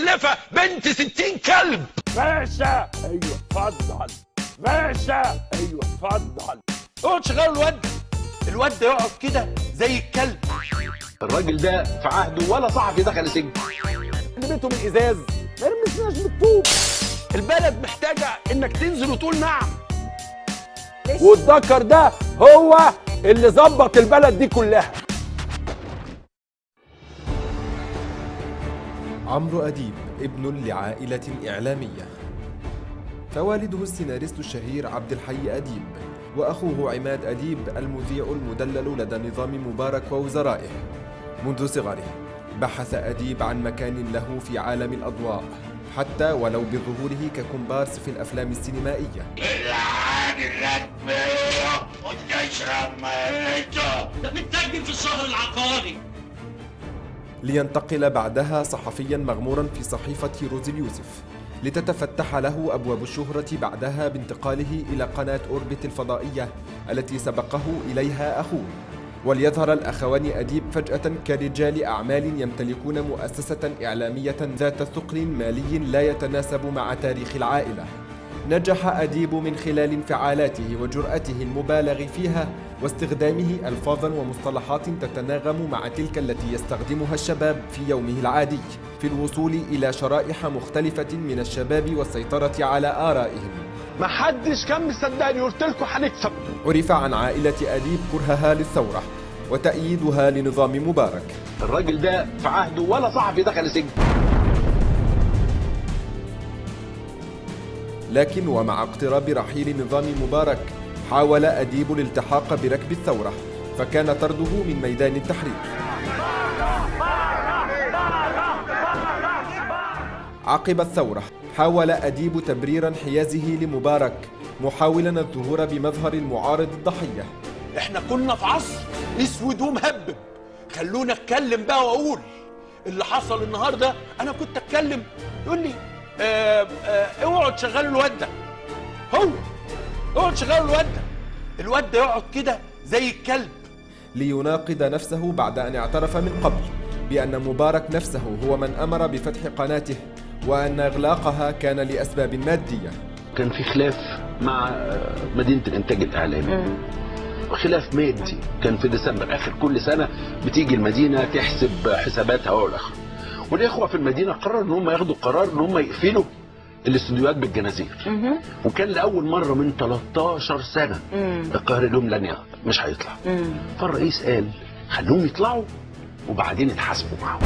متخلفه بنت ستين كلب باشا ايوه اتفضل باشا ايوه اتفضل اقعد شغال الواد الواد ده يقعد كده زي الكلب الراجل ده في عهده ولا صحفي دخل سجن اللي بيته من ازاز ما يلمسناش بالطوب البلد محتاجه انك تنزل وتقول نعم والذكر ده هو اللي ظبط البلد دي كلها عمرو أديب ابن لعائلة إعلامية فوالده السيناريست الشهير عبد الحي أديب وأخوه عماد أديب المذيع المدلل لدى نظام مبارك ووزرائه منذ صغره بحث أديب عن مكان له في عالم الأضواء حتى ولو بظهوره ككومبارس في الأفلام السينمائية ده بتترجم في الشهر العقاري لينتقل بعدها صحفيا مغمورا في صحيفة روز اليوسف لتتفتح له أبواب الشهرة بعدها بانتقاله إلى قناة أوربت الفضائية التي سبقه إليها أخوه وليظهر الأخوان أديب فجأة كرجال أعمال يمتلكون مؤسسة إعلامية ذات ثقل مالي لا يتناسب مع تاريخ العائلة نجح أديب من خلال انفعالاته وجرأته المبالغ فيها واستخدامه ألفاظا ومصطلحات تتناغم مع تلك التي يستخدمها الشباب في يومه العادي في الوصول إلى شرائح مختلفة من الشباب والسيطرة على آرائهم ما حدش كان مصدقني قلت لكم هنكسب عرف عن عائلة أديب كرهها للثورة وتأييدها لنظام مبارك الراجل ده في عهده ولا صحفي دخل سجن لكن ومع اقتراب رحيل نظام مبارك حاول أديب الالتحاق بركب الثورة فكان طرده من ميدان التحرير عقب الثورة حاول أديب تبرير انحيازه لمبارك محاولا الظهور بمظهر المعارض الضحية احنا كنا في عصر اسود ومهبب خلونا اتكلم بقى واقول اللي حصل النهارده انا كنت اتكلم يقول لي آه آه اوعوا تشغلوا الواد ده هو اوعوا تشغلوا الواد ده الواد ده يقعد كده زي الكلب ليناقض نفسه بعد أن اعترف من قبل بأن مبارك نفسه هو من أمر بفتح قناته وأن إغلاقها كان لأسباب مادية كان في خلاف مع آه، مدينه الانتاج الاعلامي خلاف مادي كان في ديسمبر اخر كل سنه بتيجي المدينه تحسب حساباتها والاخر والاخوه في المدينه قرروا ان هم ياخدوا قرار ان هم يقفلوا الاستوديوهات بالجنازير وكان لاول مره من 13 سنه القاهره لهم لن يقف مش هيطلع فالرئيس قال خلوهم يطلعوا وبعدين يتحاسبوا معاهم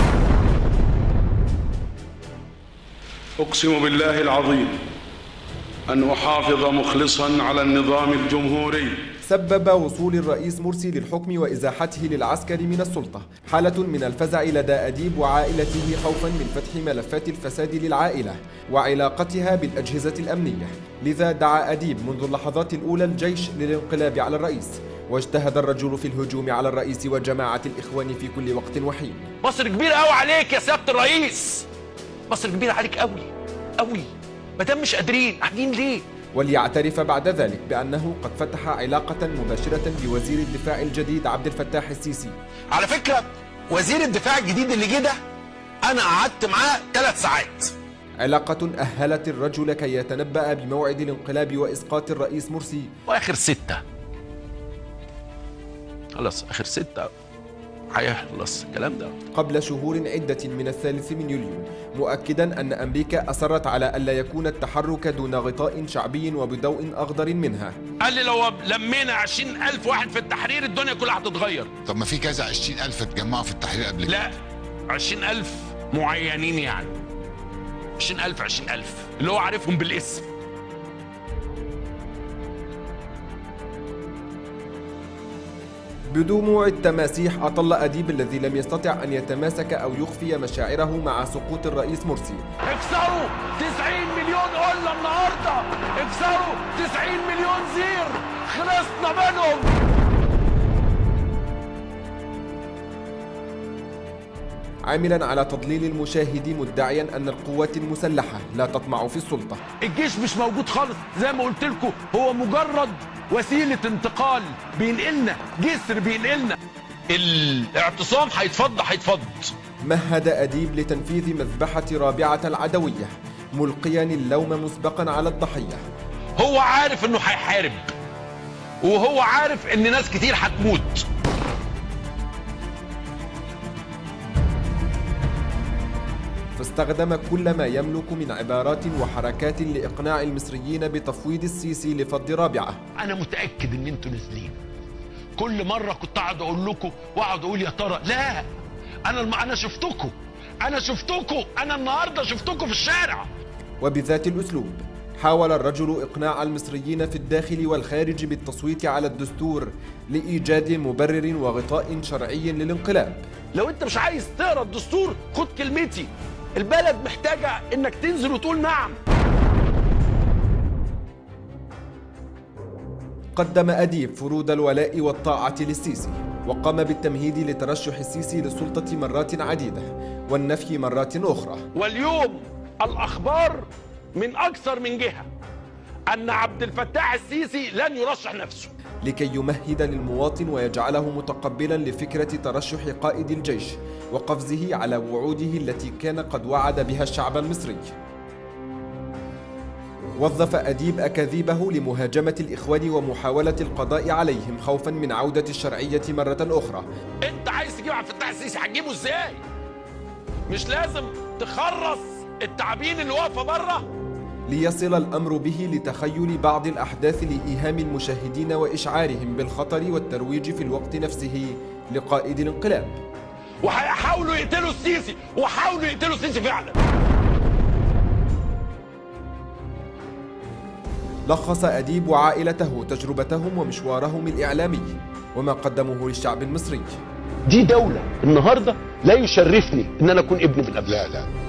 اقسم بالله العظيم ان احافظ مخلصا على النظام الجمهوري سبب وصول الرئيس مرسي للحكم وإزاحته للعسكر من السلطة حالة من الفزع لدى أديب وعائلته خوفا من فتح ملفات الفساد للعائلة وعلاقتها بالأجهزة الأمنية لذا دعا أديب منذ اللحظات الأولى الجيش للانقلاب على الرئيس واجتهد الرجل في الهجوم على الرئيس وجماعة الإخوان في كل وقت وحين مصر كبيره قوي عليك يا سياده الرئيس مصر كبيره عليك قوي قوي ما دام مش قادرين قاعدين ليه وليعترف بعد ذلك بأنه قد فتح علاقة مباشرة بوزير الدفاع الجديد عبد الفتاح السيسي على فكره وزير الدفاع الجديد اللي جه ده انا قعدت معاه ثلاث ساعات علاقة أهلت الرجل كي يتنبأ بموعد الانقلاب وإسقاط الرئيس مرسي واخر ستة خلاص اخر ستة هيخلص الكلام ده قبل شهور عدة من الثالث من يوليو مؤكدا أن أمريكا أصرت على ألا يكون التحرك دون غطاء شعبي وبضوء أخضر منها قال لي لو لمينا 20000 واحد في التحرير الدنيا كلها هتتغير طب ما في كذا 20000 اتجمعوا في التحرير قبل كده لا 20000 معينين يعني 20000 20000 اللي هو عارفهم بالاسم بدموع التماسيح أطل أديب الذي لم يستطع أن يتماسك أو يخفي مشاعره مع سقوط الرئيس مرسي اكسروا 90 مليون قلة النهارده اكسروا 90 مليون زير خلصنا منهم عاملا على تضليل المشاهد مدعيا أن القوات المسلحة لا تطمع في السلطة الجيش مش موجود خالص زي ما قلت لكم هو مجرد وسيله انتقال بينقلنا جسر بينقلنا الاعتصام هيتفض هيتفض مهد أديب لتنفيذ مذبحة رابعة العدوية ملقيا اللوم مسبقا على الضحية هو عارف انه هيحارب وهو عارف ان ناس كتير هتموت فاستخدم كل ما يملك من عبارات وحركات لإقناع المصريين بتفويض السيسي لفض رابعة انا متاكد ان انتوا نازلين كل مره كنت اقعد اقول لكم واقعد اقول يا ترى لا انا الم... انا شفتكم انا شفتكم انا النهارده شفتكم في الشارع وبذات الأسلوب حاول الرجل إقناع المصريين في الداخل والخارج بالتصويت على الدستور لإيجاد مبرر وغطاء شرعي للانقلاب لو انت مش عايز تقرا الدستور خد كلمتي البلد محتاجه انك تنزل وتقول نعم قدم أديب فروض الولاء والطاعة للسيسي وقام بالتمهيد لترشح السيسي للسلطة مرات عديدة والنفي مرات أخرى واليوم الاخبار من اكثر من جهه ان عبد الفتاح السيسي لن يرشح نفسه لكي يمهد للمواطن ويجعله متقبلا لفكرة ترشح قائد الجيش وقفزه على وعوده التي كان قد وعد بها الشعب المصري وظف أديب أكاذيبه لمهاجمة الإخوان ومحاولة القضاء عليهم خوفا من عودة الشرعية مرة أخرى انت عايز تجيب عبد الفتاح السيسي هتجيبه ازاي مش لازم تخرص التعابين اللي واقفه بره ليصل الأمر به لتخيل بعض الأحداث لإيهام المشاهدين وإشعارهم بالخطر والترويج في الوقت نفسه لقائد الانقلاب وهيحاولوا يقتلوا السيسي وحاولوا يقتلوا السيسي فعلا لخص أديب وعائلته تجربتهم ومشوارهم الإعلامي وما قدموه للشعب المصري دي دولة النهاردة لا يشرفني ان انا اكون ابن من الابناء لا لا